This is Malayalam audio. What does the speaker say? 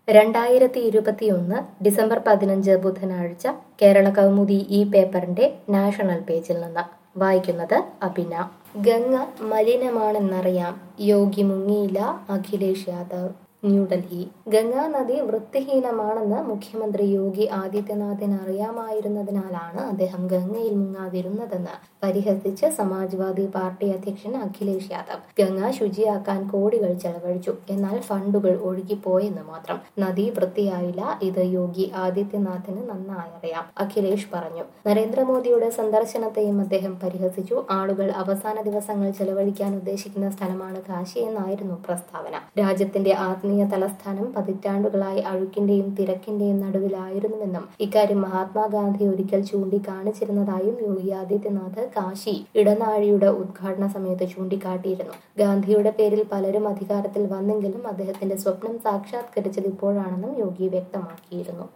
രണ്ടായിരത്തി ഇരുപത്തിയൊന്ന് ഡിസംബർ പതിനഞ്ച് ബുധനാഴ്ച കേരള കൗമുദി ഈ പേപ്പറിന്റെ നാഷണൽ പേജിൽ നിന്ന് വായിക്കുന്നത് അഭിന ഗംഗ മലിനമാണെന്നറിയാം യോഗി മുങ്ങിയില്ല അഖിലേഷ് യാദവ് ന്യൂഡൽഹി ഗംഗാ നദി വൃത്തിഹീനമാണെന്ന് മുഖ്യമന്ത്രി യോഗി ആദിത്യനാഥിന് അറിയാമായിരുന്നതിനാലാണ് അദ്ദേഹം ഗംഗയിൽ മുങ്ങാതിരുന്നതെന്ന് പരിഹസിച്ച് സമാജ്വാദി പാർട്ടി അധ്യക്ഷൻ അഖിലേഷ് യാദവ് ഗംഗ ശുചിയാക്കാൻ കോടികൾ ചെലവഴിച്ചു എന്നാൽ ഫണ്ടുകൾ ഒഴുകിപ്പോയെന്ന് മാത്രം നദി വൃത്തിയായില്ല ഇത് യോഗി ആദിത്യനാഥിന് നന്നായി അറിയാം അഖിലേഷ് പറഞ്ഞു നരേന്ദ്രമോദിയുടെ സന്ദർശനത്തെയും അദ്ദേഹം പരിഹസിച്ചു ആളുകൾ അവസാന ദിവസങ്ങൾ ചെലവഴിക്കാൻ ഉദ്ദേശിക്കുന്ന സ്ഥലമാണ് കാശി എന്നായിരുന്നു പ്രസ്താവന രാജ്യത്തിന്റെ ആത്മീയ തലസ്ഥാനം പതിറ്റാണ്ടുകളായി അഴുക്കിന്റെയും തിരക്കിന്റെയും നടുവിലായിരുന്നുവെന്നും ഇക്കാര്യം മഹാത്മാഗാന്ധി ഒരിക്കൽ ചൂണ്ടിക്കാണിച്ചിരുന്നതായും യോഗി ആദിത്യനാഥ് കാശി ഇടനാഴിയുടെ ഉദ്ഘാടന സമയത്ത് ചൂണ്ടിക്കാട്ടിയിരുന്നു ഗാന്ധിയുടെ പേരിൽ പലരും അധികാരത്തിൽ വന്നെങ്കിലും അദ്ദേഹത്തിന്റെ സ്വപ്നം സാക്ഷാത്കരിച്ചത് ഇപ്പോഴാണെന്നും യോഗി വ്യക്തമാക്കിയിരുന്നു